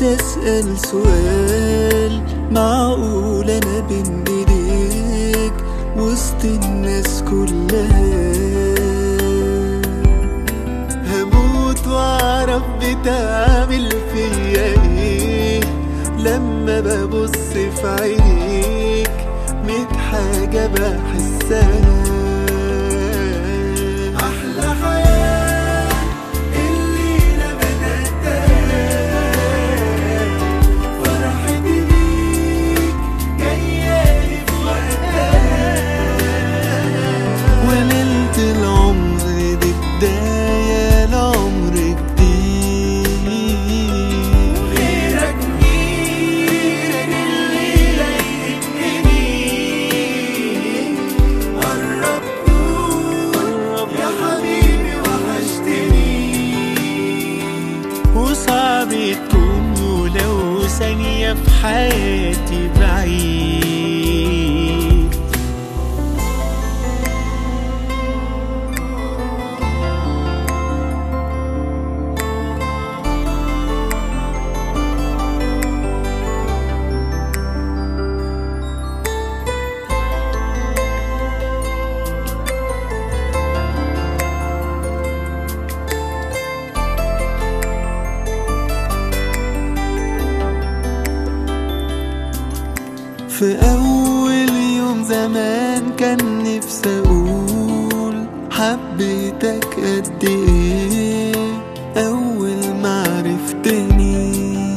أسأل سؤال معقول أنا بين إيديك وسط الناس كلها هموت وأعرف بتعمل فيا إيه لما ببص في عينيك ميت حاجة بحسها أحلى حياة الليلة بدأتها فرحتي بيك جايالي في وقتها وليلة العمر دي بداية لعمر جديد غيرك مين الليلة يهمني قرب قول يا حبيبي وحشتني وصعب تكون ولو ثانية في حياتي بعيد في أول يوم زمان كان نفسي أقول حبيتك قد إيه أول ما عرفتني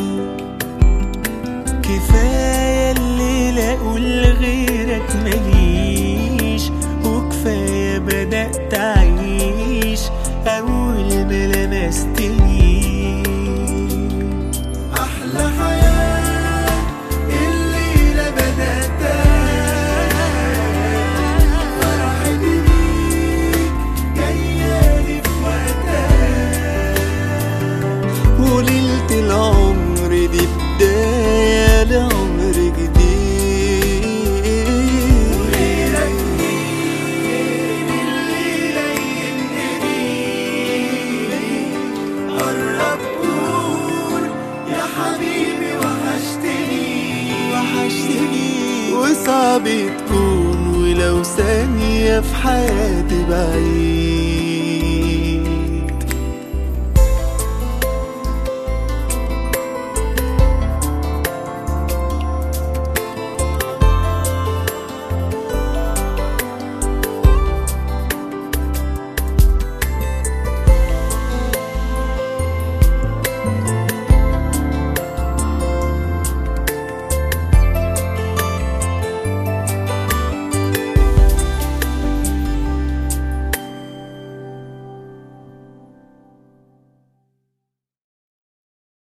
كفاية الليلة أقول غيرك ماليش وكفاية بدأت أعيش أول ما لمستني أحلى حياة الليلة بدأتها فرحتي بيك جايالي في وقتها وليلة العمر دي بداية لعمر جديد وغيرك مين الليلة يهمني قرب قول يا حبيبي وحشتني وحشتني وصعب تكون ولو ثانية في حياتي بعيد